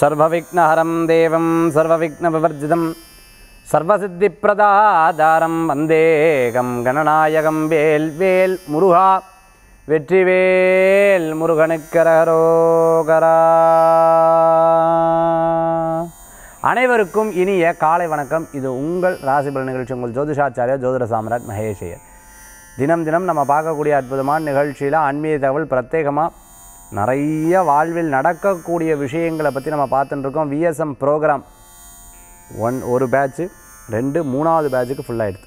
சர்வவிக்னஹரம் தேவம் சர்வவிக்னவிவர்ஜிதம் சர்வசித்திப்பிரதாதாரம் வந்தேகம் கணநாயகம் வேல் வேல் முருகா வெற்றிவேல் முருகனுக்கரகரோகரா அனைவருக்கும் இனிய காலை வணக்கம் இது உங்கள் ராசிபல நிகழ்ச்சி உங்கள் ஜோதிஷாச்சாரியா ஜோதிட சாம்ராட் மகேஷையர் தினம் தினம் நம்ம பார்க்கக்கூடிய அற்புதமான நிகழ்ச்சியில் ஆன்மீக தகவல் பிரத்யேகமாக நிறைய வாழ்வில் நடக்கக்கூடிய விஷயங்களை பற்றி நம்ம பார்த்துட்டு இருக்கோம் விஎஸ்எம் ப்ரோக்ராம் ஒன் ஒரு பேட்ச்சு ரெண்டு மூணாவது பேட்சுக்கு ஃபுல்லாகிடுது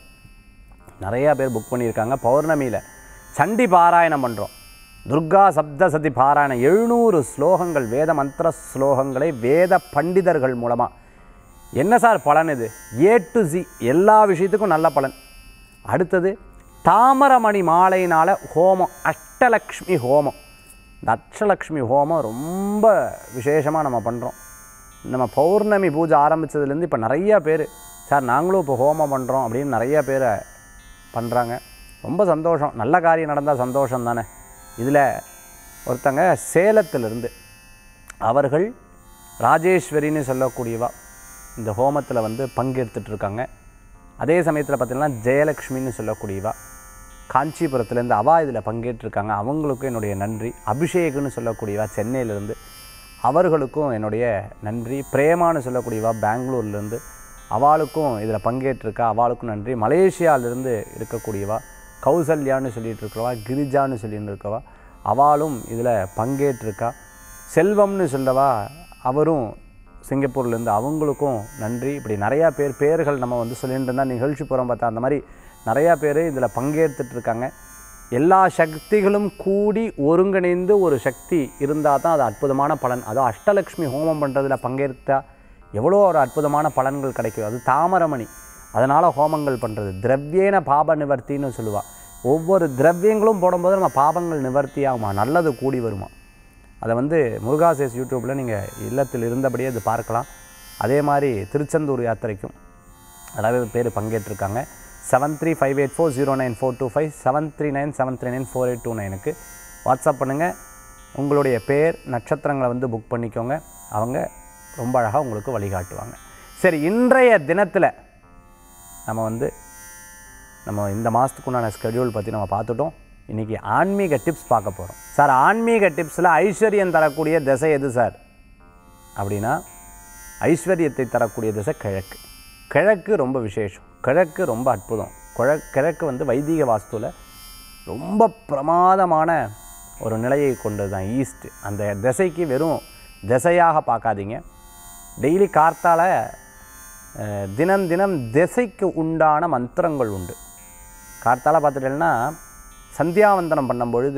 நிறையா பேர் புக் பண்ணியிருக்காங்க பௌர்ணமியில் சண்டி பாராயணம் பண்ணுறோம் துர்கா சப்தசதி பாராயணம் எழுநூறு ஸ்லோகங்கள் வேத மந்திர ஸ்லோகங்களை வேத பண்டிதர்கள் மூலமாக என்ன சார் பலன் இது ஏ டு சி எல்லா விஷயத்துக்கும் நல்ல பலன் அடுத்தது தாமரமணி மாலையினால் ஹோமம் அஷ்டலக்ஷ்மி ஹோமம் இந்த அஷ்டலக்ஷ்மி ஹோமம் ரொம்ப விசேஷமாக நம்ம பண்ணுறோம் நம்ம பௌர்ணமி பூஜை ஆரம்பித்ததுலேருந்து இப்போ நிறையா பேர் சார் நாங்களும் இப்போ ஹோமம் பண்ணுறோம் அப்படின்னு நிறைய பேர் பண்ணுறாங்க ரொம்ப சந்தோஷம் நல்ல காரியம் நடந்தால் சந்தோஷம் தானே இதில் ஒருத்தங்க சேலத்திலிருந்து அவர்கள் ராஜேஸ்வரின்னு சொல்லக்கூடியவா இந்த ஹோமத்தில் வந்து பங்கெடுத்துட்டு இருக்காங்க அதே சமயத்தில் பார்த்திங்கன்னா ஜெயலக்ஷ்மின்னு சொல்லக்கூடியவா காஞ்சிபுரத்துலேருந்து அவா இதில் பங்கேற்றிருக்காங்க அவங்களுக்கும் என்னுடைய நன்றி அபிஷேக்னு சொல்லக்கூடியவா சென்னையிலேருந்து அவர்களுக்கும் என்னுடைய நன்றி பிரேமான்னு சொல்லக்கூடியவா பெங்களூர்லேருந்து அவளுக்கும் இதில் பங்கேற்றிருக்கா அவளுக்கும் நன்றி மலேசியாவிலேருந்து இருக்கக்கூடியவா கௌசல்யான்னு சொல்லிட்டு இருக்கிறவா கிரிஜான்னு சொல்லிட்டு இருக்கவா அவளும் இதில் பங்கேற்றிருக்கா செல்வம்னு சொல்லவா அவரும் சிங்கப்பூர்லேருந்து அவங்களுக்கும் நன்றி இப்படி நிறையா பேர் பேர்கள் நம்ம வந்து சொல்லிட்டு இருந்தால் நிகழ்ச்சி புறம் பார்த்தா அந்த மாதிரி நிறையா பேர் இதில் பங்கேற்றுட்டு இருக்காங்க எல்லா சக்திகளும் கூடி ஒருங்கிணைந்து ஒரு சக்தி இருந்தால் தான் அது அற்புதமான பலன் அதுவும் அஷ்டலக்ஷ்மி ஹோமம் பண்ணுறதுல பங்கேற்றா எவ்வளோ ஒரு அற்புதமான பலன்கள் கிடைக்கும் அது தாமரமணி அதனால் ஹோமங்கள் பண்ணுறது திரவியேன பாப நிவர்த்தின்னு சொல்லுவாள் ஒவ்வொரு திரவியங்களும் போடும்போது நம்ம பாபங்கள் நிவர்த்தி ஆகுமா நல்லது கூடி வருமா அதை வந்து முருகாசேஸ் யூடியூப்பில் நீங்கள் இல்லத்தில் இருந்தபடியே அது பார்க்கலாம் அதே மாதிரி திருச்செந்தூர் யாத்திரைக்கும் நிறைய பேர் பங்கேற்றிருக்காங்க seven three five eight four zero nine four two five seven three nine seven three nine four eight two நைனுக்கு வாட்ஸ்அப் பண்ணுங்கள் உங்களுடைய பேர் நட்சத்திரங்களை வந்து புக் பண்ணிக்கோங்க அவங்க ரொம்ப அழகாக உங்களுக்கு வழிகாட்டுவாங்க சரி இன்றைய தினத்தில் நம்ம வந்து நம்ம இந்த மாதத்துக்கு உண்டான ஸ்கெடியூல் பற்றி நம்ம பார்த்துட்டோம் இன்றைக்கி ஆன்மீக டிப்ஸ் பார்க்க போகிறோம் சார் ஆன்மீக டிப்ஸில் ஐஸ்வர்யம் தரக்கூடிய திசை எது சார் அப்படின்னா ஐஸ்வர்யத்தை தரக்கூடிய திசை கிழக்கு கிழக்கு ரொம்ப விசேஷம் கிழக்கு ரொம்ப அற்புதம் கிழ கிழக்கு வந்து வைதிக வாஸ்துவில் ரொம்ப பிரமாதமான ஒரு நிலையை கொண்டது தான் ஈஸ்ட் அந்த திசைக்கு வெறும் திசையாக பார்க்காதீங்க டெய்லி கார்த்தால அஹ், தினம் தினம் திசைக்கு உண்டான மந்திரங்கள் உண்டு கார்த்தால பார்த்துட்டேன்னா சந்தியாவந்தனம் பண்ணும் பொழுது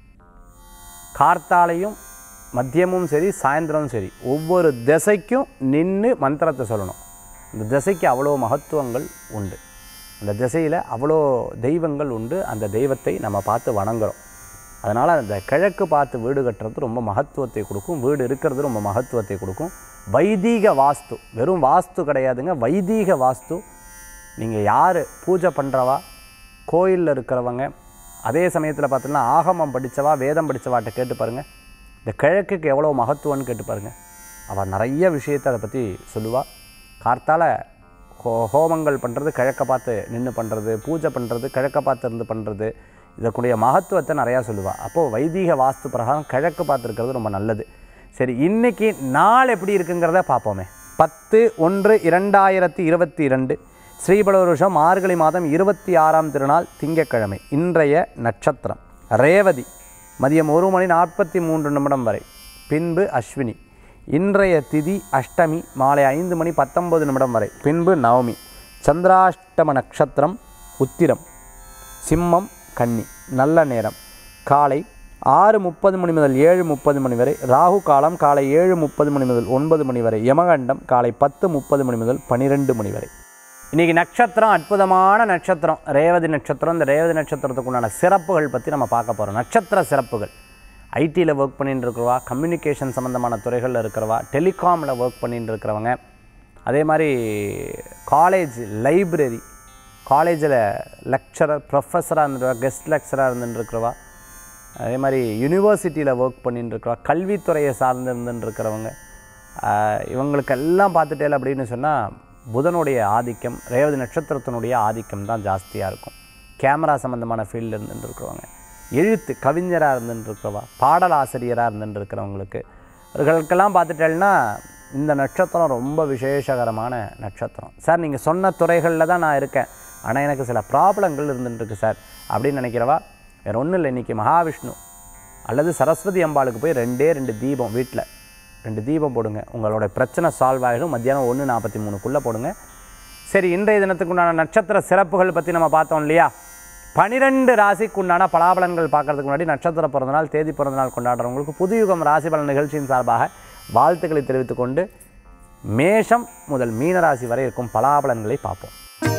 கார்த்தாலையும் மதியமும் சரி சாயந்தரமும் சரி ஒவ்வொரு திசைக்கும் நின்று மந்திரத்தை சொல்லணும் இந்த திசைக்கு அவ்வளோ மகத்துவங்கள் உண்டு அந்த திசையில் அவ்வளோ தெய்வங்கள் உண்டு அந்த தெய்வத்தை நம்ம பார்த்து வணங்குறோம் அதனால் அந்த கிழக்கு பார்த்து வீடு கட்டுறது ரொம்ப மகத்துவத்தை கொடுக்கும் வீடு இருக்கிறது ரொம்ப மகத்துவத்தை கொடுக்கும் வைதீக வாஸ்து வெறும் வாஸ்து கிடையாதுங்க வைதீக வாஸ்து நீங்கள் யார் பூஜை பண்ணுறவா கோயிலில் இருக்கிறவங்க அதே சமயத்தில் பார்த்தீங்கன்னா ஆகமம் படித்தவா வேதம் படித்தவாட்ட கேட்டு பாருங்கள் இந்த கிழக்குக்கு எவ்வளோ மகத்துவம்னு கேட்டு பாருங்கள் அவள் நிறைய விஷயத்தை அதை பற்றி சொல்லுவாள் கார்த்தால ஹோ ஹோமங்கள் பண்ணுறது கிழக்க பார்த்து நின்று பண்ணுறது பூஜை பண்ணுறது கிழக்க பார்த்து இருந்து பண்ணுறது இதற்குடைய மகத்துவத்தை நிறையா சொல்லுவாள் அப்போது வைதீக வாஸ்து பிரகாரம் கிழக்கு பார்த்து இருக்கிறது ரொம்ப நல்லது சரி இன்னைக்கு நாள் எப்படி இருக்குங்கிறத பார்ப்போமே பத்து ஒன்று இரண்டாயிரத்தி இருபத்தி இரண்டு ஸ்ரீபலவருஷம் மார்கழி மாதம் இருபத்தி ஆறாம் திருநாள் திங்கட்கிழமை இன்றைய நட்சத்திரம் ரேவதி மதியம் ஒரு மணி நாற்பத்தி மூன்று நிமிடம் வரை பின்பு அஸ்வினி இன்றைய திதி அஷ்டமி மாலை ஐந்து மணி பத்தொன்பது நிமிடம் வரை பின்பு நவமி சந்திராஷ்டம நட்சத்திரம் உத்திரம் சிம்மம் கன்னி நல்ல நேரம் காலை ஆறு முப்பது மணி முதல் ஏழு முப்பது மணி வரை ராகு காலம் காலை ஏழு முப்பது மணி முதல் ஒன்பது மணி வரை யமகண்டம் காலை பத்து முப்பது மணி முதல் பன்னிரெண்டு மணி வரை இன்றைக்கி நட்சத்திரம் அற்புதமான நட்சத்திரம் ரேவதி நட்சத்திரம் இந்த ரேவதி நட்சத்திரத்துக்கு உண்டான சிறப்புகள் பற்றி நம்ம பார்க்க போகிறோம் நட்சத்திர சிறப்புகள் ஐடியில் ஒர்க் பண்ணிட்டு இருக்கிறவா கம்யூனிகேஷன் சம்மந்தமான துறைகளில் இருக்கிறவா டெலிகாமில் ஒர்க் பண்ணிட்டு இருக்கிறவங்க அதே மாதிரி காலேஜ் லைப்ரரி காலேஜில் லெக்சரர் ப்ரொஃபஸராக இருந்துருவா கெஸ்ட் லெக்சராக இருந்துட்டு இருக்கிறவா அதே மாதிரி யூனிவர்சிட்டியில் ஒர்க் பண்ணிட்டு இருக்கிறவா கல்வித்துறையை சார்ந்து இருந்துட்டு இருக்கிறவங்க ஆஹ் இவங்களுக்கெல்லாம் பார்த்துட்டேல் அப்படின்னு சொன்னால் புதனுடைய ஆதிக்கம் ரேவதி நட்சத்திரத்தினுடைய ஆதிக்கம் தான் ஜாஸ்தியாக இருக்கும் கேமரா சம்மந்தமான ஃபீல்டில் இருந்துட்டு இருக்கிறவங்க எழுத்து கவிஞராக இருந்துட்டு இருக்கிறவா பாடல் ஆசிரியராக இருந்துட்டு இருக்கிறவங்களுக்கு இவர்களுக்கெல்லாம் பார்த்துட்டேன்னா இந்த நட்சத்திரம் ரொம்ப விசேஷகரமான நட்சத்திரம் சார் நீங்கள் சொன்ன துறைகளில் தான் நான் இருக்கேன் ஆனால் எனக்கு சில ப்ராப்ளங்கள் இருந்துட்டு இருக்கு சார் அப்படின்னு நினைக்கிறவா வேறு ஒன்றும் இல்லை இன்றைக்கி மகாவிஷ்ணு அல்லது சரஸ்வதி அம்பாளுக்கு போய் ரெண்டே ரெண்டு தீபம் வீட்டில் ரெண்டு தீபம் போடுங்க உங்களோட பிரச்சனை சால்வ் ஆகிடும் மத்தியானம் ஒன்று நாற்பத்தி மூணுக்குள்ளே போடுங்க சரி இன்றைய தினத்துக்கு உண்டான நட்சத்திர சிறப்புகள் பற்றி நம்ம பார்த்தோம் இல்லையா பனிரெண்டு ராசிக்கு உண்டான பலாபலன்கள் பார்க்கறதுக்கு முன்னாடி நட்சத்திர பிறந்தநாள் தேதி பிறந்தநாள் கொண்டாடுறவங்களுக்கு புதுயுகம் ராசி பலன் நிகழ்ச்சியின் சார்பாக வாழ்த்துக்களை தெரிவித்துக் கொண்டு மேஷம் முதல் மீன ராசி வரை இருக்கும் பலாபலன்களை பார்ப்போம்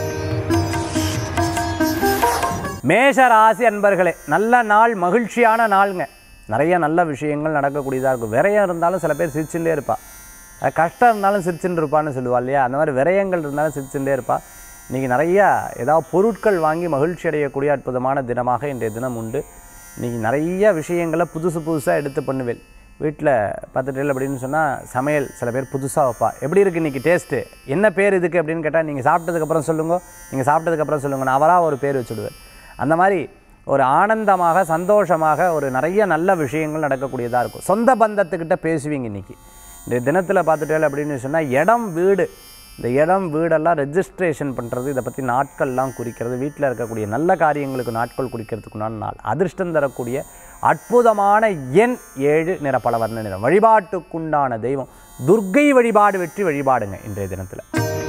மேஷ ராசி அன்பர்களே நல்ல நாள் மகிழ்ச்சியான நாளுங்க நிறைய நல்ல விஷயங்கள் நடக்கக்கூடியதாக இருக்கும் விரயம் இருந்தாலும் சில பேர் சிரிச்சுட்டே இருப்பா அது கஷ்டம் இருந்தாலும் சிரிச்சுட்டு இருப்பான்னு சொல்லுவா இல்லையா அந்த மாதிரி விரயங்கள் இருந்தாலும் சிரிச்சுட்டே இருப்பா இன்றைக்கி நிறையா ஏதாவது பொருட்கள் வாங்கி மகிழ்ச்சி அடையக்கூடிய அற்புதமான தினமாக இன்றைய தினம் உண்டு இன்றைக்கி நிறைய விஷயங்களை புதுசு புதுசாக எடுத்து பண்ணுவேன் வீட்டில் பார்த்துட்டு அப்படின்னு சொன்னால் சமையல் சில பேர் புதுசாக வைப்பா எப்படி இருக்குது இன்றைக்கி டேஸ்ட்டு என்ன பேர் இதுக்கு அப்படின்னு கேட்டால் நீங்கள் சாப்பிட்டதுக்கப்புறம் சொல்லுங்க நீங்கள் சாப்பிட்டதுக்கப்புறம் சொல்லுங்க நான் அவராக ஒரு பேர் வச்சுடுவேன் அந்த மாதிரி ஒரு ஆனந்தமாக சந்தோஷமாக ஒரு நிறைய நல்ல விஷயங்கள் நடக்கக்கூடியதாக இருக்கும் சொந்த பந்தத்துக்கிட்ட பேசுவீங்க இன்றைக்கி இந்த தினத்தில் பார்த்துட்டே அப்படின்னு சொன்னால் இடம் வீடு இந்த இடம் வீடெல்லாம் ரெஜிஸ்ட்ரேஷன் பண்ணுறது இதை பற்றி நாட்கள்லாம் குறிக்கிறது வீட்டில் இருக்கக்கூடிய நல்ல காரியங்களுக்கு நாட்கள் குறிக்கிறதுக்குண்டான நாள் அதிர்ஷ்டம் தரக்கூடிய அற்புதமான எண் ஏழு நிற பல வர்ண நிறம் வழிபாட்டுக்குண்டான தெய்வம் துர்க்கை வழிபாடு வெற்றி வழிபாடுங்க இன்றைய தினத்தில்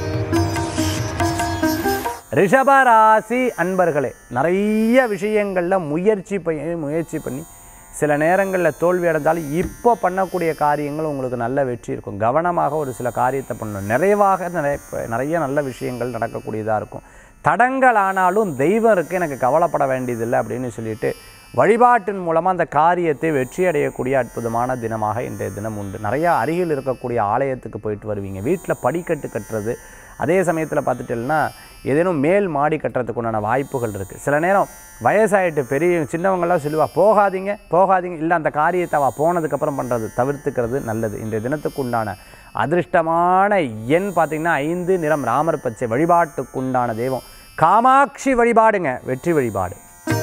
ரிஷபராசி அன்பர்களே நிறைய விஷயங்களில் முயற்சி பண்ணி முயற்சி பண்ணி சில நேரங்களில் தோல்வி அடைந்தாலும் இப்போ பண்ணக்கூடிய காரியங்கள் உங்களுக்கு நல்ல வெற்றி இருக்கும் கவனமாக ஒரு சில காரியத்தை பண்ணணும் நிறைவாக நிறைய நிறைய நல்ல விஷயங்கள் நடக்கக்கூடியதாக இருக்கும் தடங்கள் ஆனாலும் தெய்வம் இருக்குது எனக்கு கவலைப்பட வேண்டியதில்லை அப்படின்னு சொல்லிட்டு வழிபாட்டின் மூலமாக அந்த காரியத்தை வெற்றி அடையக்கூடிய அற்புதமான தினமாக இன்றைய தினம் உண்டு நிறையா அருகில் இருக்கக்கூடிய ஆலயத்துக்கு போயிட்டு வருவீங்க வீட்டில் படிக்கட்டு கட்டுறது அதே சமயத்தில் பார்த்துட்டேன்னா ஏதேனும் மேல் மாடி கட்டுறதுக்கு உண்டான வாய்ப்புகள் இருக்குது சில நேரம் வயசாயிட்டு பெரிய சின்னவங்களாம் சொல்லுவா போகாதீங்க போகாதீங்க இல்லை அந்த காரியத்தை அவள் போனதுக்கப்புறம் பண்ணுறது தவிர்த்துக்கிறது நல்லது இன்றைய தினத்துக்கு உண்டான அதிர்ஷ்டமான எண் பார்த்திங்கன்னா ஐந்து நிறம் ராமர் பச்சை வழிபாட்டுக்கு உண்டான தெய்வம் காமாட்சி வழிபாடுங்க வெற்றி வழிபாடு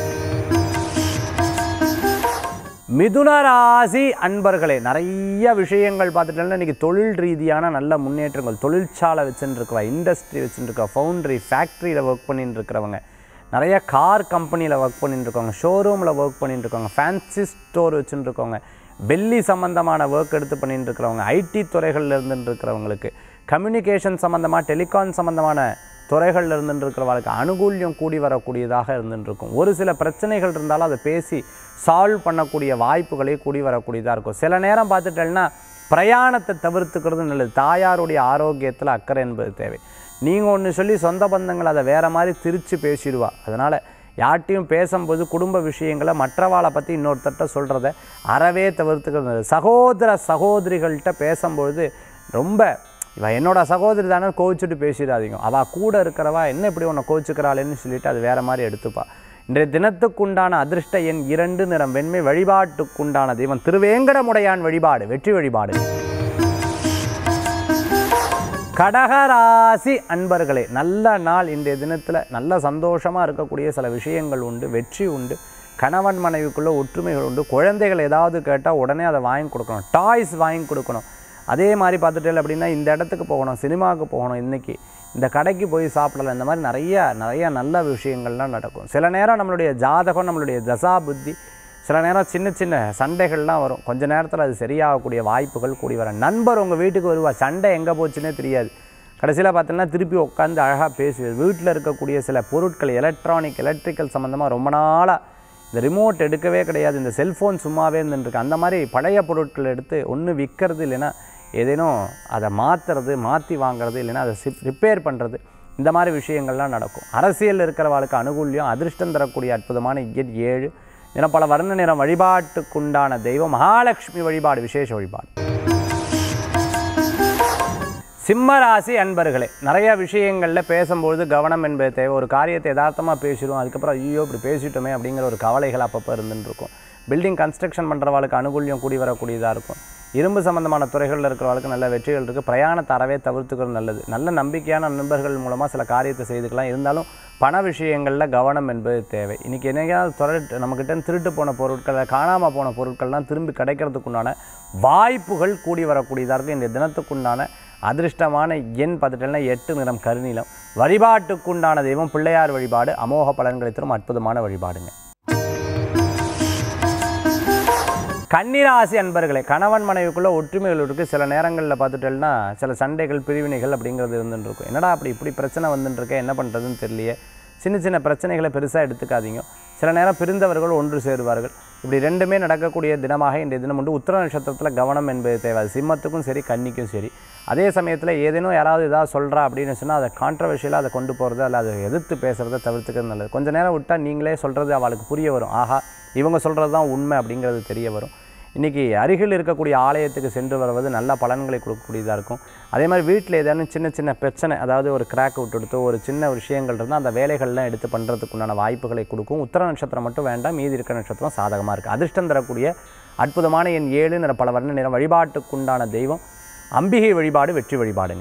மிதுன ராசி அன்பர்களே நிறைய விஷயங்கள் பார்த்துட்டோம்னா இன்றைக்கி தொழில் ரீதியான நல்ல முன்னேற்றங்கள் தொழிற்சாலை வச்சுட்டு இருக்கிறவா இண்டஸ்ட்ரி வச்சுட்டு இருக்கா ஃபவுண்ட்ரி ஃபேக்ட்ரியில் ஒர்க் பண்ணிட்டு இருக்கிறவங்க நிறைய கார் கம்பெனியில் ஒர்க் பண்ணிட்டு இருக்கவங்க ஷோரூமில் ஒர்க் பண்ணிட்டு இருக்கவங்க ஃபேன்சி ஸ்டோர் வச்சுட்டு இருக்கவங்க வெள்ளி சம்மந்தமான ஒர்க் எடுத்து பண்ணிட்டு இருக்கிறவங்க ஐடி துறைகளில் இருந்துட்டு இருக்கிறவங்களுக்கு கம்யூனிகேஷன் சம்மந்தமாக டெலிகாம் சம்மந்தமான துறைகளில் இருந்துட்டு இருக்கிறவங்களுக்கு அனுகூல்யம் கூடி வரக்கூடியதாக இருந்துட்டு இருக்கும் ஒரு சில பிரச்சனைகள் இருந்தாலும் அதை பேசி சால்வ் பண்ணக்கூடிய வாய்ப்புகளே கூடி வரக்கூடியதாக இருக்கும் சில நேரம் பார்த்துட்டேன்னா பிரயாணத்தை தவிர்த்துக்கிறது நல்லது தாயாருடைய ஆரோக்கியத்தில் அக்கறை என்பது தேவை நீங்கள் ஒன்று சொல்லி சொந்த பந்தங்கள் அதை வேறு மாதிரி திரித்து பேசிடுவா அதனால் யார்ட்டையும் பேசும்போது குடும்ப விஷயங்களை மற்றவாளை பற்றி இன்னொருத்தட்ட சொல்கிறத அறவே தவிர்த்துக்கிறது நல்லது. சகோதர சகோதரிகள்கிட்ட பேசும்பொழுது ரொம்ப இவன் என்னோட சகோதரி தானே கோவிச்சுட்டு பேசிடாதீங்க அவள் கூட இருக்கிறவா என்ன இப்படி உன்னை கோவிச்சுக்கிறாளேன்னு சொல்லிட்டு அது வேறு மாதிரி எடுத்துப்பா இன்றைய தினத்துக்குண்டான அதிர்ஷ்ட எண் இரண்டு நிறம் வெண்மை வழிபாட்டுக்குண்டான தெய்வம் திருவேங்கடமுடையான் வழிபாடு வெற்றி வழிபாடு கடகராசி அன்பர்களே நல்ல நாள் இன்றைய தினத்தில் நல்ல சந்தோஷமாக இருக்கக்கூடிய சில விஷயங்கள் உண்டு வெற்றி உண்டு கணவன் மனைவிக்குள்ள ஒற்றுமைகள் உண்டு குழந்தைகள் ஏதாவது கேட்டால் உடனே அதை வாங்கி கொடுக்கணும் டாய்ஸ் வாங்கி கொடுக்கணும் அதே மாதிரி பார்த்துட்டே அப்படின்னா இந்த இடத்துக்கு போகணும் சினிமாவுக்கு போகணும் இன்றைக்கி இந்த கடைக்கு போய் சாப்பிடலாம் இந்த மாதிரி நிறைய நிறைய நல்ல விஷயங்கள்லாம் நடக்கும் சில நேரம் நம்மளுடைய ஜாதகம் நம்மளுடைய தசா புத்தி சில நேரம் சின்ன சின்ன சண்டைகள்லாம் வரும் கொஞ்ச நேரத்தில் அது சரியாகக்கூடிய வாய்ப்புகள் கூடி வர நண்பர் உங்கள் வீட்டுக்கு வருவா சண்டை எங்கே போச்சுன்னே தெரியாது கடைசியில் பார்த்தீங்கன்னா திருப்பி உட்காந்து அழகாக பேசுவது வீட்டில் இருக்கக்கூடிய சில பொருட்கள் எலக்ட்ரானிக் எலக்ட்ரிக்கல் சம்மந்தமாக ரொம்ப நாளாக இந்த ரிமோட் எடுக்கவே கிடையாது இந்த செல்ஃபோன் சும்மாவே இருந்துருக்கு அந்த மாதிரி பழைய பொருட்கள் எடுத்து ஒன்று விற்கிறது இல்லைன்னா ஏதேனும் அதை மாற்றுறது மாற்றி வாங்குறது இல்லைன்னா அதை சிப் ரிப்பேர் பண்ணுறது இந்த மாதிரி விஷயங்கள்லாம் நடக்கும் அரசியல் இருக்கிறவளுக்கு அனுகூல்யம் அதிர்ஷ்டம் தரக்கூடிய அற்புதமான எண் ஏழு தினம் பல வர்ண நிறம் வழிபாட்டுக்குண்டான தெய்வம் மகாலட்சுமி வழிபாடு விசேஷ வழிபாடு சிம்மராசி அன்பர்களே நிறைய விஷயங்களில் பேசும்பொழுது கவனம் என்பது தேவை ஒரு காரியத்தை யதார்த்தமாக பேசிடுவோம் அதுக்கப்புறம் ஐயோ இப்படி பேசிட்டோமே அப்படிங்கிற ஒரு கவலைகள் அப்பப்போ இருந்துட்டு இருக்கும் பில்டிங் கன்ஸ்ட்ரக்ஷன் பண்ணுறவாளுக்கு அனுகூல்யம் கூடி வரக்கூடியதாக இருக்கும் இரும்பு சம்பந்தமான துறைகளில் இருக்கிறவங்களுக்கு நல்ல வெற்றிகள் இருக்குது பிரயாணத்தை அறவே தவிர்த்துக்கிறது நல்லது நல்ல நம்பிக்கையான நண்பர்கள் மூலமாக சில காரியத்தை செய்துக்கலாம் இருந்தாலும் பண விஷயங்களில் கவனம் என்பது தேவை இன்றைக்கி என்னைக்காவது துரட்டு நம்மக்கிட்ட இருந்து திருட்டு போன பொருட்கள் காணாமல் போன பொருட்கள்லாம் திரும்பி கிடைக்கிறதுக்குண்டான வாய்ப்புகள் கூடி வரக்கூடியதாக இருக்குது இந்த தினத்துக்குண்டான அதிர்ஷ்டமான எண் பார்த்துட்டேன்னா எட்டு நிறம் கருநீலம் வழிபாட்டுக்குண்டான தெய்வம் பிள்ளையார் வழிபாடு அமோக பலன்களை தரும் அற்புதமான வழிபாடுங்க கன்னிராசி அன்பர்களே கணவன் மனைவிக்குள்ள ஒற்றுமைகள் இருக்குது சில நேரங்களில் பார்த்துட்டேன்னா சில சண்டைகள் பிரிவினைகள் அப்படிங்கிறது இருந்துட்டு இருக்கும் என்னடா அப்படி இப்படி பிரச்சனை வந்துட்டு இருக்கே என்ன பண்ணுறதுன்னு தெரியலையே சின்ன சின்ன பிரச்சனைகளை பெருசாக எடுத்துக்காதீங்க சில நேரம் பிரிந்தவர்கள் ஒன்று சேருவார்கள் இப்படி ரெண்டுமே நடக்கக்கூடிய தினமாக இன்றைய தினம் உண்டு உத்திர நட்சத்திரத்தில் கவனம் என்பது தேவை அது சிம்மத்துக்கும் சரி கன்னிக்கும் சரி அதே சமயத்தில் ஏதேனும் யாராவது ஏதாவது சொல்கிறா அப்படின்னு சொன்னால் அதை கான்ட்ரவர்ஷியலாக அதை கொண்டு போகிறது அல்ல அதை எதிர்த்து பேசுகிறத தவிர்த்துக்கிறது நல்லது கொஞ்ச நேரம் விட்டால் நீங்களே சொல்கிறது அவளுக்கு புரிய வரும் ஆஹா இவங்க சொல்கிறது தான் உண்மை அப்படிங்கிறது தெரிய வரும் இன்றைக்கி அருகில் இருக்கக்கூடிய ஆலயத்துக்கு சென்று வருவது நல்ல பலன்களை கொடுக்கக்கூடியதாக இருக்கும் அதே மாதிரி வீட்டில் ஏதேனும் சின்ன சின்ன பிரச்சனை அதாவது ஒரு கிராக் விட்டுடுத்தோ ஒரு சின்ன விஷயங்கள் இருந்தால் அந்த வேலைகள்லாம் எடுத்து பண்ணுறதுக்குண்டான வாய்ப்புகளை கொடுக்கும் உத்தர நட்சத்திரம் மட்டும் வேண்டாம் மீதி இருக்கிற நட்சத்திரம் சாதகமாக இருக்குது அதிர்ஷ்டம் தரக்கூடிய அற்புதமான என் ஏழு நிற பல வர்ண நிறம் வழிபாட்டுக்குண்டான தெய்வம் அம்பிகை வழிபாடு வெற்றி வழிபாடுங்க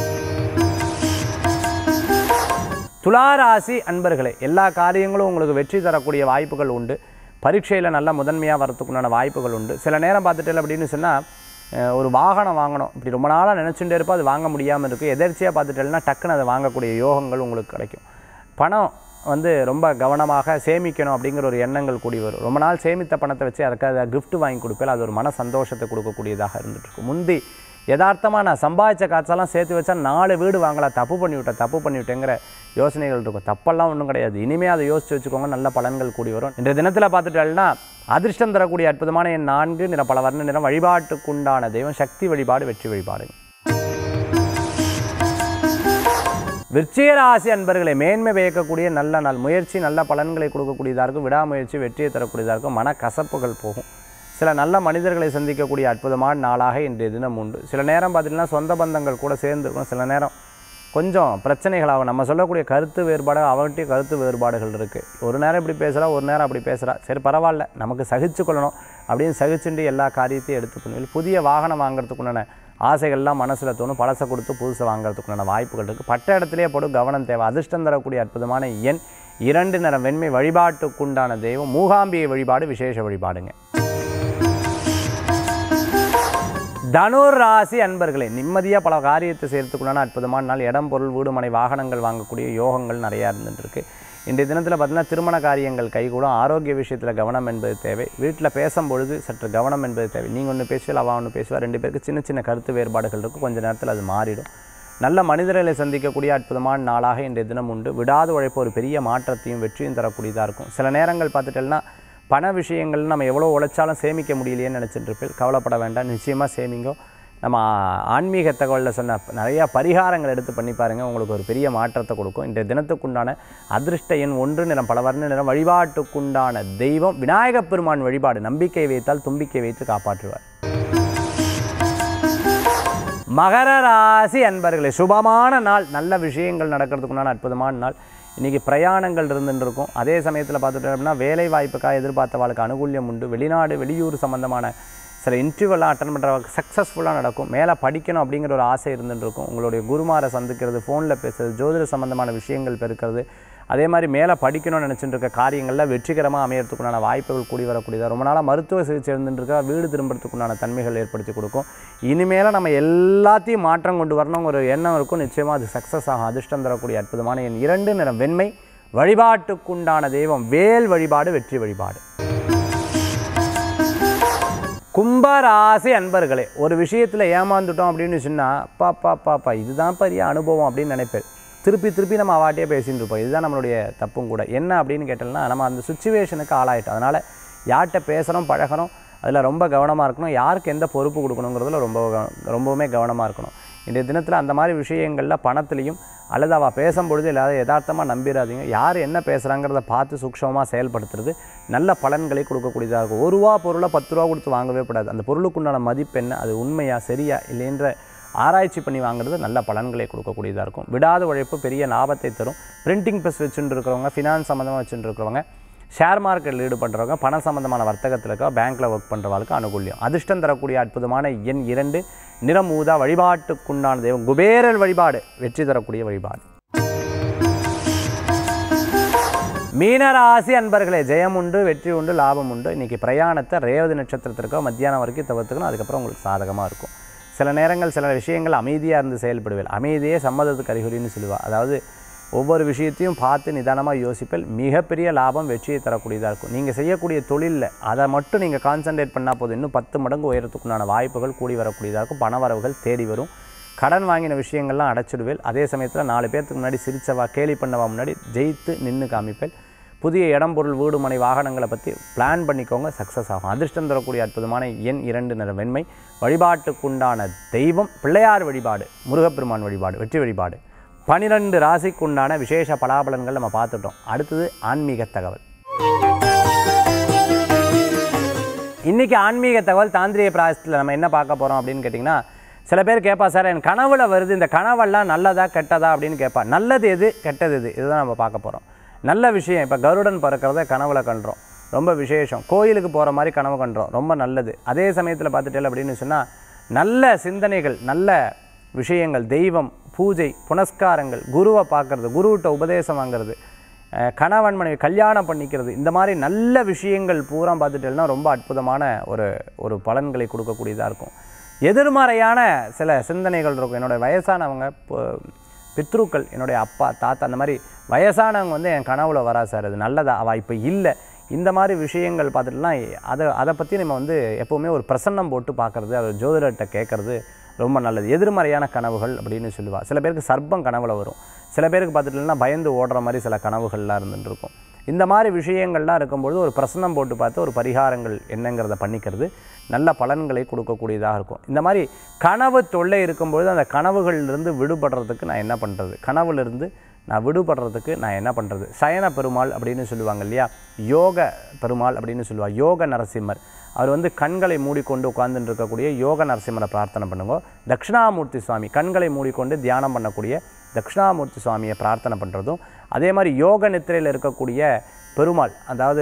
துளாராசி அன்பர்களே எல்லா காரியங்களும் உங்களுக்கு வெற்றி தரக்கூடிய வாய்ப்புகள் உண்டு பரீட்சையில் நல்ல முதன்மையாக வரத்துக்குண்டான வாய்ப்புகள் உண்டு சில நேரம் பார்த்துட்டு அப்படின்னு சொன்னால் ஒரு வாகனம் வாங்கணும் இப்படி ரொம்ப நாளாக நினச்சிட்டே இருப்போம் அது வாங்க முடியாமல் இருக்குது எதர்ச்சியாக பார்த்துட்டேன்னா டக்குன்னு அதை வாங்கக்கூடிய யோகங்கள் உங்களுக்கு கிடைக்கும் பணம் வந்து ரொம்ப கவனமாக சேமிக்கணும் அப்படிங்கிற ஒரு எண்ணங்கள் கூடி வரும் ரொம்ப நாள் சேமித்த பணத்தை வச்சு அதுக்கு அதை gift வாங்கி கொடுப்பேன் அது ஒரு மன சந்தோஷத்தை கொடுக்கக்கூடியதாக இருந்துட்டு இருக்கும் முந்தி யதார்த்தமாக நான் சம்பாதிச்ச காசெல்லாம் சேர்த்து வச்சா நாலு வீடு வாங்கலாம் தப்பு பண்ணிவிட்டேன் தப்பு பண்ணிவிட்டேங்கிற யோசனைகள் இருக்கும் தப்பெல்லாம் ஒன்றும் கிடையாது இனிமேல் அதை யோசிச்சு வச்சுக்கோங்க நல்ல பலன்கள் கூடி வரும் இந்த தினத்தில் பார்த்துட்டேன்னா அதிர்ஷ்டம் தரக்கூடிய அற்புதமான என் நான்கு நிற பல வர்ண நிறம் வழிபாட்டுக்குண்டான தெய்வம் சக்தி வழிபாடு வெற்றி வழிபாடு விருச்சிகராசி அன்பர்களை மேன்மை வியக்கக்கூடிய நல்ல நாள் முயற்சி நல்ல பலன்களை கொடுக்கக்கூடியதாக இருக்கும் விடாமுயற்சி வெற்றியை தரக்கூடியதாக இருக்கும் மன கசப்புகள் போகும் சில நல்ல மனிதர்களை சந்திக்கக்கூடிய அற்புதமான நாளாக இன்றைய தினம் உண்டு சில நேரம் பார்த்திங்கன்னா சொந்த பந்தங்கள் கூட சேர்ந்துருக்கும் சில நேரம் கொஞ்சம் பிரச்சனைகளாகும் நம்ம சொல்லக்கூடிய கருத்து வேறுபாடு அவன்கிட்டயும் கருத்து வேறுபாடுகள் இருக்குது ஒரு நேரம் இப்படி பேசுகிறா ஒரு நேரம் அப்படி பேசுகிறா சரி பரவாயில்ல நமக்கு சகிச்சு கொள்ளணும் அப்படின்னு சகிச்சுட்டு எல்லா காரியத்தையும் எடுத்து பண்ணுவேன் புதிய வாகனம் வாங்குறதுக்குண்டான ஆசைகள்லாம் மனசில் தோணும் பழசை கொடுத்து புதுசை வாங்குறதுக்குண்டான வாய்ப்புகள் இருக்குது பட்ட இடத்துலையே போடும் கவனம் தேவை அதிர்ஷ்டம் தரக்கூடிய அற்புதமான எண் இரண்டு நிறம் வெண்மை வழிபாட்டுக்குண்டான தெய்வம் மூகாம்பிகை வழிபாடு விசேஷ வழிபாடுங்க தனுர் ராசி அன்பர்களே நிம்மதியாக பல காரியத்தை செய்கிறதுக்குள்ளான அற்புதமான நாள் இடம் பொருள் வீடு மனை வாகனங்கள் வாங்கக்கூடிய யோகங்கள் நிறையா இருந்துருக்கு இன்றைய தினத்தில் பார்த்தீங்கன்னா திருமண காரியங்கள் கைகூடும் ஆரோக்கிய விஷயத்தில் கவனம் என்பது தேவை வீட்டில் பேசும்பொழுது சற்று கவனம் என்பது தேவை நீங்கள் ஒன்று பேசுவீல் அவன் ஒன்று பேசுவா ரெண்டு பேருக்கு சின்ன சின்ன கருத்து வேறுபாடுகள் இருக்கும் கொஞ்ச நேரத்தில் அது மாறிடும் நல்ல மனிதர்களை சந்திக்கக்கூடிய அற்புதமான நாளாக இன்றைய தினம் உண்டு விடாத உழைப்பு ஒரு பெரிய மாற்றத்தையும் வெற்றியும் தரக்கூடியதாக இருக்கும் சில நேரங்கள் பார்த்துட்டேன்னா பண விஷயங்கள் நம்ம எவ்வளோ உழைச்சாலும் சேமிக்க முடியலையேன்னு நினச்சிட்டு இருப்பேன் கவலைப்பட வேண்டாம் நிச்சயமாக சேமிங்கோ நம்ம ஆன்மீக தகவலில் சொன்ன நிறையா பரிகாரங்கள் எடுத்து பண்ணி பாருங்கள் உங்களுக்கு ஒரு பெரிய மாற்றத்தை கொடுக்கும் இன்றைய தினத்துக்குண்டான அதிர்ஷ்ட எண் ஒன்று நிறம் பல வர்ண நிறம் வழிபாட்டுக்குண்டான தெய்வம் விநாயகப் பெருமான் வழிபாடு நம்பிக்கை வைத்தால் தும்பிக்கை வைத்து காப்பாற்றுவார் மகர ராசி அன்பர்களே சுபமான நாள் நல்ல விஷயங்கள் நடக்கிறதுக்குண்டான அற்புதமான நாள் இன்றைக்கி பிரயாணங்கள் இருந்துட்டு இருக்கும் அதே சமயத்தில் பார்த்துட்டோம் அப்படின்னா வேலை வாய்ப்புக்காக எதிர்பார்த்தவாளுக்கு அனுகூல்யம் உண்டு வெளிநாடு வெளியூர் சம்மந்தமான சில இன்டர்வியூலாம் அட்டன் பண்ணுறவங்க சக்ஸஸ்ஃபுல்லாக நடக்கும் மேலே படிக்கணும் அப்படிங்கிற ஒரு ஆசை இருந்துட்டு இருக்கும் உங்களுடைய குருமாரை சந்திக்கிறது ஃபோனில் பேசுறது ஜோதிட சம்மந்தமான விஷயங்கள் பெருக்கிறது அதே மாதிரி மேலே படிக்கணும்னு நினச்சிட்டு இருக்க காரியங்களில் வெற்றிகரமாக அமையறதுக்குண்டான வாய்ப்புகள் கூடி வரக்கூடியதாக ரொம்ப நாளாக மருத்துவ சிகிச்சை இருந்துட்டு இருக்கா வீடு திரும்புறதுக்குண்டான தன்மைகள் ஏற்படுத்தி கொடுக்கும் இனிமேல் நம்ம எல்லாத்தையும் மாற்றம் கொண்டு வரணும் ஒரு எண்ணம் இருக்கும் நிச்சயமாக அது சக்ஸஸ் ஆகும் அதிர்ஷ்டம் தரக்கூடிய அற்புதமான என் இரண்டு நிறம் வெண்மை வழிபாட்டுக்குண்டான தெய்வம் வேல் வழிபாடு வெற்றி வழிபாடு கும்பராசி அன்பர்களே ஒரு விஷயத்தில் ஏமாந்துட்டோம் அப்படின்னு சொன்னால் பாப்பா பாப்பா இதுதான் பெரிய அனுபவம் அப்படின்னு நினைப்பேன் திருப்பி திருப்பி நம்ம அவாட்டியே பேசிட்டு இருப்போம் இதுதான் நம்மளுடைய தப்பும் கூட என்ன அப்படின்னு கேட்டோம்னா நம்ம அந்த சுச்சுவேஷனுக்கு ஆளாயிட்டோம் அதனால் யார்கிட்ட பேசுகிறோம் பழகிறோம் அதில் ரொம்ப கவனமாக இருக்கணும் யாருக்கு எந்த பொறுப்பு கொடுக்கணுங்கிறதுல ரொம்ப கவ- ரொம்பவுமே கவனமாக இருக்கணும் இன்றைய தினத்தில் அந்த மாதிரி விஷயங்களில் பணத்துலையும் அல்லது அவள் பேசும்பொழுது இல்லாத யதார்த்தமாக நம்பிடாதீங்க யார் என்ன பேசுகிறாங்கிறத பார்த்து சூக்ஷமமாக செயல்படுத்துறது நல்ல பலன்களை கொடுக்கக்கூடியதாக இருக்கும் ஒரு ரூபா பொருளை பத்து ரூபா கொடுத்து வாங்கவே கூடாது அந்த பொருளுக்குண்டான மதிப்பு என்ன அது உண்மையா சரியா இல்லைன்ற ஆராய்ச்சி பண்ணி வாங்குறது நல்ல பலன்களை கொடுக்கக்கூடியதாக இருக்கும் விடாத உழைப்பு பெரிய லாபத்தை தரும் பிரிண்டிங் ப்ரெஸ் வச்சுட்டு இருக்கிறவங்க ஃபினான்ஸ் சம்மந்தமாக வச்சுட்டு இருக்கிறவங்க ஷேர் மார்க்கெட்டில் ஈடுபடுறவங்க பண சம்பந்தமான வர்த்தகத்தில் இருக்க பேங்க்கில் ஒர்க் பண்ணுறவங்களுக்கு அனுகூல்யம் அதிர்ஷ்டம் தரக்கூடிய அற்புதமான எண் இரண்டு நிறம் ஊதா வழிபாட்டுக்குண்டான தெய்வம் குபேரர் வழிபாடு வெற்றி தரக்கூடிய வழிபாடு மீனராசி அன்பர்களே ஜெயம் உண்டு வெற்றி உண்டு லாபம் உண்டு இன்றைக்கி பிரயாணத்தை ரேவதி நட்சத்திரத்திற்கோ மத்தியானம் வரைக்கும் தவிர்த்துக்கணும் அதுக்கப்புறம் உங்களுக்கு சாதகமாக இருக்கும் சில நேரங்கள் சில விஷயங்கள் அமைதியாக இருந்து செயல்படுவேன் அமைதியே சம்மதத்துக்கு அறிகுறின்னு சொல்லுவாள் அதாவது ஒவ்வொரு விஷயத்தையும் பார்த்து நிதானமாக யோசிப்பல் மிகப்பெரிய லாபம் வெற்றியை தரக்கூடியதாக இருக்கும் நீங்கள் செய்யக்கூடிய தொழிலில் அதை மட்டும் நீங்கள் கான்சன்ட்ரேட் பண்ணால் போதும் இன்னும் பத்து மடங்கு உயரத்துக்குண்டான வாய்ப்புகள் கூடி வரக்கூடியதாக இருக்கும் பண வரவுகள் தேடி வரும் கடன் வாங்கின விஷயங்கள்லாம் அடைச்சிடுவேல் அதே சமயத்தில் நாலு பேர்த்துக்கு முன்னாடி சிரிச்சவா கேலி பண்ணவா முன்னாடி ஜெயித்து நின்று காமிப்பேன் புதிய இடம் பொருள் வீடு மனை வாகனங்களை பற்றி பிளான் பண்ணிக்கோங்க சக்ஸஸ் ஆகும் அதிர்ஷ்டம் தரக்கூடிய அற்புதமான எண் இரண்டு நிற வெண்மை வழிபாட்டுக்குண்டான தெய்வம் பிள்ளையார் வழிபாடு முருகப்பெருமான் வழிபாடு வெற்றி வழிபாடு பனிரெண்டு ராசிக்குண்டான விசேஷ பலாபலன்கள் நம்ம பார்த்துட்டோம் அடுத்தது ஆன்மீக தகவல் இன்றைக்கி ஆன்மீக தகவல் தாந்திரிய பிராயசத்தில் நம்ம என்ன பார்க்க போகிறோம் அப்படின்னு கேட்டிங்கன்னா சில பேர் கேட்பா சார் என் கனவுல வருது இந்த கனவெல்லாம் நல்லதா கெட்டதா அப்படின்னு கேட்பா நல்லது எது கெட்டது எது இதுதான் நம்ம பார்க்க போகிறோம் நல்ல விஷயம் இப்போ கருடன் பறக்கிறத கனவுல கண்டுறோம் ரொம்ப விசேஷம் கோயிலுக்கு போகிற மாதிரி கனவு கண்டுறோம் ரொம்ப நல்லது அதே சமயத்தில் பார்த்துட்டேன் அப்படின்னு சொன்னால் நல்ல சிந்தனைகள் நல்ல விஷயங்கள் தெய்வம் பூஜை புனஸ்காரங்கள் குருவை பார்க்கறது குருவிட்ட உபதேசம் வாங்குறது அஹ் கணவன் மனைவி கல்யாணம் பண்ணிக்கிறது இந்த மாதிரி நல்ல விஷயங்கள் பூரா பார்த்துட்டேன்னா ரொம்ப அற்புதமான ஒரு ஒரு பலன்களை கொடுக்கக்கூடியதாக இருக்கும் எதிர்மறையான சில சிந்தனைகள் இருக்கும் என்னோட வயசானவங்க இப்போ பித்ருக்கள் என்னுடைய அப்பா தாத்தா அந்த மாதிரி வயசானவங்க வந்து என் கனவுல வரா சார் அது நல்லதா அவள் இப்போ இல்லை இந்த மாதிரி விஷயங்கள் பார்த்துட்டுலாம் அதை அதை பற்றி நம்ம வந்து எப்போவுமே ஒரு பிரசன்னம் போட்டு பார்க்குறது அது ஜோதிடர்கிட்ட கேட்குறது ரொம்ப நல்லது எதிர்மறையான கனவுகள் அப்படின்னு சொல்லுவா சில பேருக்கு சர்ப்பம் கனவுல வரும் சில பேருக்கு பார்த்துட்டுனா பயந்து ஓடுற மாதிரி சில கனவுகள்லாம் இருந்துட்டு இருக்கும் இந்த மாதிரி விஷயங்கள்லாம் இருக்கும்பொழுது ஒரு பிரசனம் போட்டு பார்த்து ஒரு பரிகாரங்கள் என்னங்கிறத பண்ணிக்கிறது நல்ல பலன்களை கொடுக்கக்கூடியதாக இருக்கும் இந்த மாதிரி கனவு தொல்லை இருக்கும்பொழுது அந்த கனவுகளிலிருந்து விடுபடுறதுக்கு நான் என்ன பண்ணுறது கனவுலேருந்து நான் விடுபடுறதுக்கு நான் என்ன பண்ணுறது சயன பெருமாள் அப்படின்னு சொல்லுவாங்க இல்லையா யோக பெருமாள் அப்படின்னு சொல்லுவாங்க யோக நரசிம்மர் அவர் வந்து கண்களை மூடிக்கொண்டு உட்கார்ந்துட்டு இருக்கக்கூடிய யோக நரசிம்மரை பிரார்த்தனை பண்ணுங்க தட்சிணாமூர்த்தி சுவாமி கண்களை மூடிக்கொண்டு தியானம் பண்ணக்கூடிய தட்சிணாமூர்த்தி சுவாமியை பிரார்த்தனை பண்ணுறதும் அதே மாதிரி யோக நித்திரையில் இருக்கக்கூடிய பெருமாள் அதாவது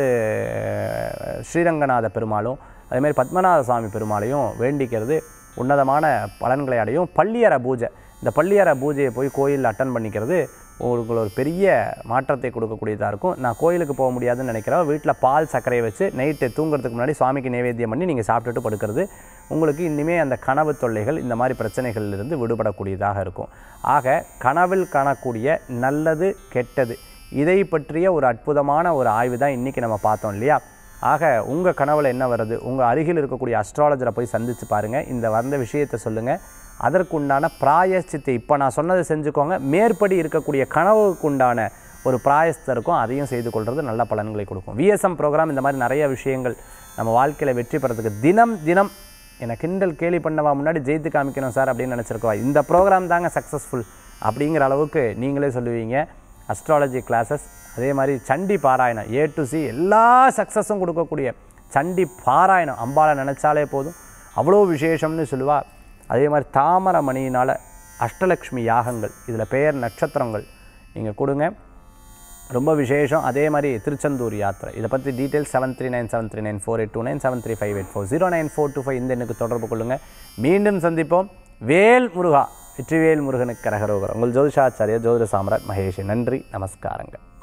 அஹ், ஸ்ரீரங்கநாத பெருமாளும் அதே மாதிரி பத்மநாத சுவாமி பெருமாளையும் வேண்டிக்கிறது உன்னதமான பலன்களை அடையும் பள்ளியற பூஜை இந்த பள்ளியற பூஜையை போய் கோயிலில் அட்டன் பண்ணிக்கிறது உங்களுக்கு ஒரு பெரிய மாற்றத்தை கொடுக்கக்கூடியதாக இருக்கும் நான் கோயிலுக்கு போக முடியாதுன்னு நினைக்கிறேன் வீட்டில் பால் சர்க்கரையை வச்சு நைட்டு தூங்குறதுக்கு முன்னாடி சுவாமிக்கு நைவேத்தியம் பண்ணி நீங்கள் சாப்பிட்டுட்டு படுக்கிறது உங்களுக்கு இனிமேல் அந்த கனவு தொல்லைகள் இந்த மாதிரி பிரச்சனைகளிலிருந்து விடுபடக்கூடியதாக இருக்கும் ஆக கனவில் காணக்கூடிய நல்லது கெட்டது இதை பற்றிய ஒரு அற்புதமான ஒரு ஆய்வு தான் இன்றைக்கி நம்ம பார்த்தோம் இல்லையா ஆக உங்கள் கனவில் என்ன வருது உங்கள் அருகில் இருக்கக்கூடிய அஸ்ட்ராலஜரை போய் சந்தித்து பாருங்கள் இந்த வந்த விஷயத்தை சொல்லுங்கள் அதற்குண்டான பிராயச்சித்தை இப்போ நான் சொன்னதை செஞ்சுக்கோங்க மேற்படி இருக்கக்கூடிய கனவுக்கு உண்டான ஒரு பிராயஸ்தம் இருக்கும் அதையும் செய்து கொள்வது நல்ல பலன்களை கொடுக்கும் விஎஸ்எம் ப்ரோக்ராம் இந்த மாதிரி நிறைய விஷயங்கள் நம்ம வாழ்க்கையில் வெற்றி பெறதுக்கு தினம் தினம் என்னை கிண்டல் கேலி பண்ணவா முன்னாடி ஜெயித்து காமிக்கணும் சார் அப்படின்னு நினச்சிருக்கோம் இந்த ப்ரோக்ராம் தாங்க சக்ஸஸ்ஃபுல் அப்படிங்கிற அளவுக்கு நீங்களே சொல்லுவீங்க அஸ்ட்ராலஜி கிளாஸஸ் அதே மாதிரி சண்டி பாராயணம் ஏ டு சி எல்லா சக்ஸஸும் கொடுக்கக்கூடிய சண்டி பாராயணம் அம்பாளை நினச்சாலே போதும் அவ்வளோ விசேஷம்னு சொல்லுவா அதே மாதிரி தாமரை மணியினால் அஷ்டலக்ஷ்மி யாகங்கள் இதில் பெயர் நட்சத்திரங்கள் நீங்கள் கொடுங்க ரொம்ப விசேஷம் அதே மாதிரி திருச்செந்தூர் யாத்திரை இதை பற்றி details seven three nine seven three nine four eight two nine seven three five eight four zero nine four two five இந்த எண்ணுக்கு தொடர்பு கொள்ளுங்கள் மீண்டும் சந்திப்போம் வேல் முருகா வெற்றிவேல் முருகனுக்கு கரகரோகர் உங்கள் ஜோதிஷாச்சாரிய ஜோதிட சாம்ராட் மகேஷ் நன்றி நமஸ்காரங்கள்